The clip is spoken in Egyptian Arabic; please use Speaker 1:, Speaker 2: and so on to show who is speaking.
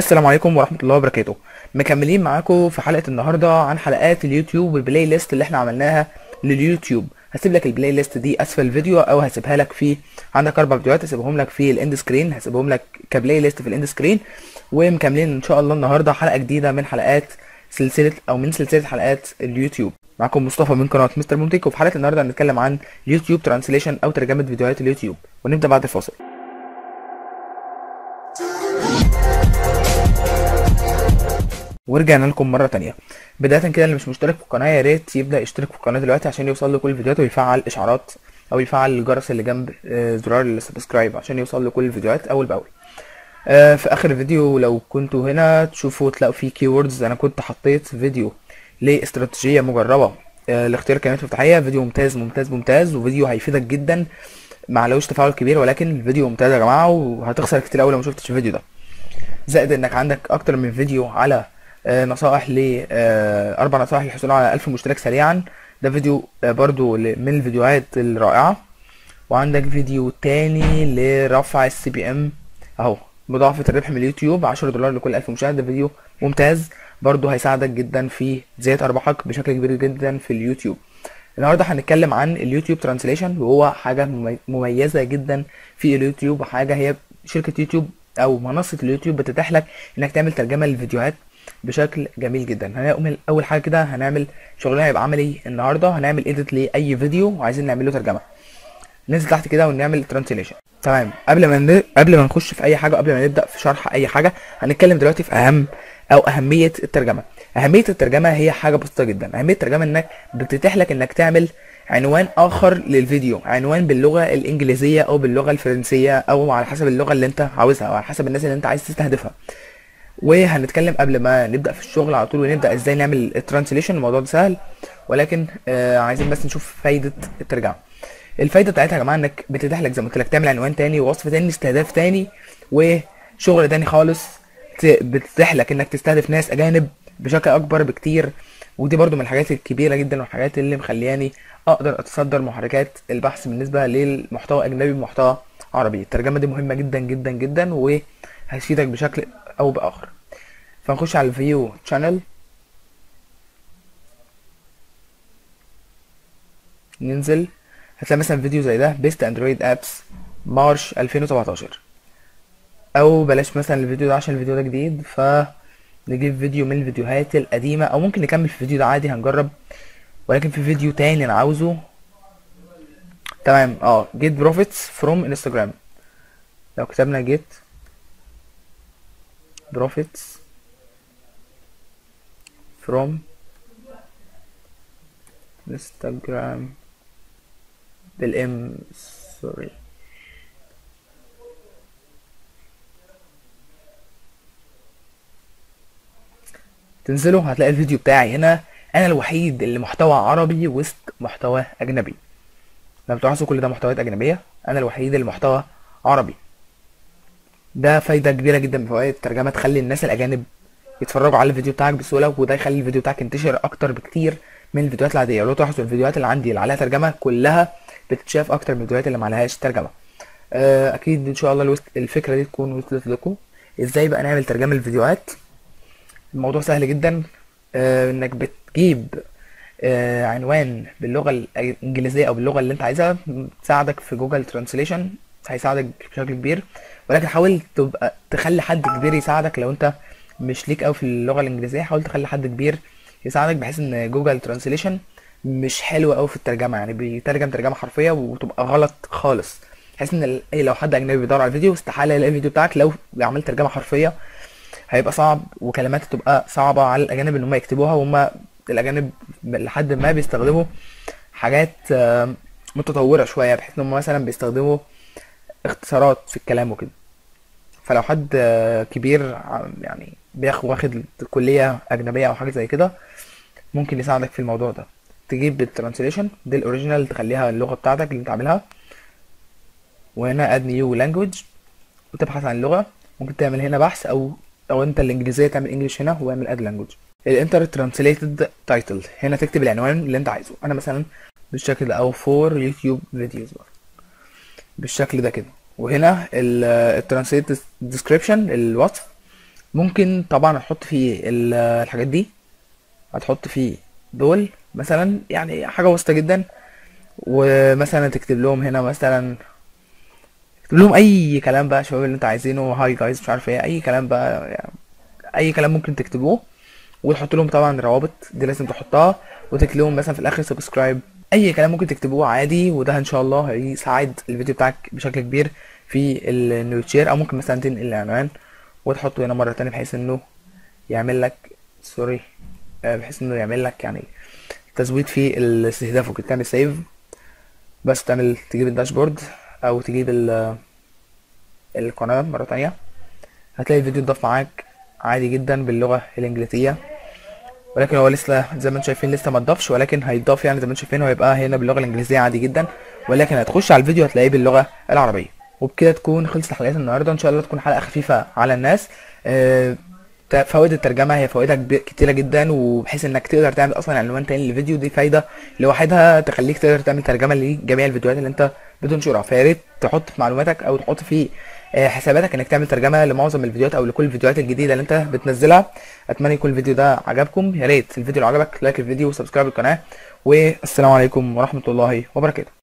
Speaker 1: السلام عليكم ورحمة الله وبركاته مكملين معاكم في حلقة النهاردة عن حلقات اليوتيوب والبلاي ليست اللي احنا عملناها لليوتيوب هسيب لك البلاي ليست دي اسفل الفيديو او هسيبها لك في عندك اربع فيديوهات هسيبهم لك في الاند سكرين هسيبهم لك كبلاي ليست في الاند سكرين ومكملين ان شاء الله النهارده حلقة جديدة من حلقات سلسلة او من سلسلة حلقات اليوتيوب معكم مصطفى من قناة مستر مونتيك وفي حلقة النهارده هنتكلم عن يوتيوب ترانسليشن او ترجمة فيديوهات اليوتيوب ونبدأ بعد الفاصل ورجعنا لكم مرة تانية بداية كده اللي مش مشترك في القناة يا ريت يبدأ يشترك في القناة دلوقتي عشان يوصل له كل الفيديوهات ويفعل إشعارات أو يفعل الجرس اللي جنب آه، زرار السبسكرايب عشان يوصل له كل الفيديوهات أول بأول آه، في آخر الفيديو لو كنتوا هنا تشوفوا تلاقوا فيه كيوردز أنا كنت حطيت فيديو لاستراتيجية مجربة آه، لاختيار كلمات مفتاحية فيديو ممتاز ممتاز ممتاز وفيديو هيفيدك جدا معلوش تفاعل كبير ولكن الفيديو ممتاز يا جماعة وهتخسر كتير أوي لو ما شفتش الفيديو ده زائد انك عندك اكتر من فيديو على آه، نصائح ل آه، اربع نصائح للحصول على 1000 مشترك سريعا ده فيديو آه، برضو ل- من الفيديوهات الرائعة وعندك فيديو تاني لرفع السي بي ام اهو مضاعفة الربح من اليوتيوب 10 دولار لكل 1000 مشاهد ده فيديو ممتاز برضو هيساعدك جدا في زيادة ارباحك بشكل كبير جدا في اليوتيوب النهارده هنتكلم عن اليوتيوب ترانسليشن وهو حاجة ممي- مميزة جدا في اليوتيوب وحاجة هي شركة يوتيوب او منصة اليوتيوب بتتيح لك انك تعمل ترجمة للفيديوهات بشكل جميل جدا هنعمل اول حاجة كده هنعمل شغلنا هيبقى عملي النهارده هنعمل ايديت لاي فيديو وعايزين نعمل له ترجمة ننزل تحت كده ونعمل ترانسليشن تمام قبل ما ن... قبل ما نخش في اي حاجه قبل ما نبدا في شرح اي حاجه هنتكلم دلوقتي في اهم او اهميه الترجمه اهميه الترجمه هي حاجه بسيطه جدا اهميه الترجمه انك بتتيح لك انك تعمل عنوان اخر للفيديو عنوان باللغه الانجليزيه او باللغه الفرنسيه او على حسب اللغه اللي انت عاوزها او على حسب الناس اللي انت عايز تستهدفها وهنتكلم قبل ما نبدا في الشغل على طول ونبدا ازاي نعمل الترانسليشن الموضوع ده سهل ولكن آه عايزين بس نشوف فايده الترجمه الفايده بتاعتها يا جماعه انك بتتيح لك زي ما قلت لك تعمل عنوان تاني ووصف تاني استهداف تاني وشغل تاني خالص ت- بتتيح لك انك تستهدف ناس اجانب بشكل اكبر بكتير ودي برضو من الحاجات الكبيره جدا والحاجات اللي مخلياني اقدر اتصدر محركات البحث بالنسبه للمحتوى اجنبي ومحتوى عربي الترجمه دي مهمه جدا جدا جدا وهتفيدك بشكل او باخر فنخش على الفيو شانل ننزل هتلاقي مثلا فيديو زي ده بيست اندرويد ابس مارش 2017 او بلاش مثلا الفيديو ده عشان الفيديو ده جديد ف نجيب فيديو من الفيديوهات القديمة او ممكن نكمل في الفيديو ده عادي هنجرب ولكن في فيديو تاني انا عاوزه تمام اه جيت بروفيتس فروم انستجرام لو كتبنا جيت بروفيتس فروم انستجرام بالام سوري تنزلوا هتلاقي الفيديو بتاعي هنا انا الوحيد اللي محتوى عربي وسط محتوى اجنبي لو بتلاحظوا كل ده محتويات اجنبيه انا الوحيد اللي محتوى عربي ده فايده كبيره جدا من فوائد الترجمه تخلي الناس الاجانب يتفرجوا على الفيديو بتاعك بسهوله وده يخلي الفيديو بتاعك ينتشر اكتر بكتير من الفيديوهات العاديه لو تلاحظوا الفيديوهات اللي عندي اللي عليها ترجمه كلها بتتشاف اكتر من الفيديوهات اللي ما عليهاش ترجمه آه، اكيد ان شاء الله الوست- الفكره دي تكون وصلت لكم ازاي بقى نعمل ترجمه للفيديوهات الموضوع سهل جدا آه، انك بتجيب آه، عنوان باللغه الانجليزيه او باللغه اللي انت عايزها تساعدك في جوجل ترانسليشن هيساعدك بشكل كبير ولكن حاول تبقى تخلي حد كبير يساعدك لو انت مش ليك قوي في اللغه الانجليزيه حاول تخلي حد كبير يساعدك بحيث ان جوجل ترانسليشن مش حلو قوي في الترجمه يعني بيترجم ترجمه حرفيه وتبقى غلط خالص بحيث ان ال- إيه لو حد اجنبي بيدور على الفيديو استحاله يلاقي الفيديو بتاعك لو عملت ترجمه حرفيه هيبقى صعب وكلمات تبقى صعبة على الأجانب إن هم يكتبوها وهم الأجانب لحد ما بيستخدموا حاجات آه، متطورة شوية بحيث إن هم مثلا بيستخدموا اختصارات في الكلام وكده فلو حد آه، كبير ع- يعني بياخد واخد كلية أجنبية أو حاجة زي كده ممكن يساعدك في الموضوع ده تجيب الترانسليشن دي الأوريجينال تخليها اللغة بتاعتك اللي أنت عاملها وهنا اد نيو لانجوج وتبحث عن اللغة ممكن تعمل هنا بحث او لو انت الانجليزية تعمل انجلش هنا واعمل اد لانجوج الانتر ترانسليتد تايتل هنا تكتب العنوان اللي انت عايزه انا مثلا بالشكل ده او فور يوتيوب فيديوز بالشكل ده كده وهنا الترانسليت ديسكريبشن الوصف ممكن طبعا هتحط فيه ال- الحاجات دي هتحط فيه دول مثلا يعني حاجة بسيطة جدا ومثلا تكتب لهم هنا مثلا تكتب لهم اي كلام بقى شباب اللي انت عايزينه هاي جايز مش عارف ايه اي كلام بقى يعني اي كلام ممكن تكتبوه وتحط لهم طبعا روابط دي لازم تحطها وتكتب لهم مثلا في الاخر سبسكرايب اي كلام ممكن تكتبوه عادي وده ان شاء الله هيساعد الفيديو بتاعك بشكل كبير في ال- انه يتشير او ممكن مثلا تنقل العنوان وتحطه هنا مرة تانية بحيث انه يعمل لك سوري آه، بحيث انه يعمل لك يعني تزويد في الاستهداف وكده سيف بس تعمل تجيب الداشبورد او تجيب ال- القناة مرة تانية هتلاقي الفيديو اتضاف معاك عادي جدا باللغة الانجليزية ولكن هو لسه زي ما انتم شايفين لسه ما اتضافش ولكن هيتضاف يعني زي ما انتم شايفين هو هيبقى هنا باللغة الانجليزية عادي جدا ولكن هتخش على الفيديو هتلاقيه باللغة العربية وبكده تكون خلصت حلقات النهارده ان شاء الله تكون حلقة خفيفة على الناس آه، ت- فوائد الترجمة هي فوائدها كبي- كتيرة جدا وبحيث انك تقدر تعمل اصلا عنوان تاني للفيديو دي فايدة لوحدها تخليك تقدر تعمل ترجمة لجميع الفيديوهات اللي انت بتنشرها فيا ريت تحط في معلوماتك او تحط في آه، حساباتك انك تعمل ترجمة لمعظم الفيديوهات او لكل الفيديوهات الجديدة اللي انت بتنزلها اتمنى يكون الفيديو ده عجبكم يا ريت الفيديو لو عجبك لايك الفيديو وسبسكرايب القناة والسلام عليكم ورحمة الله وبركاته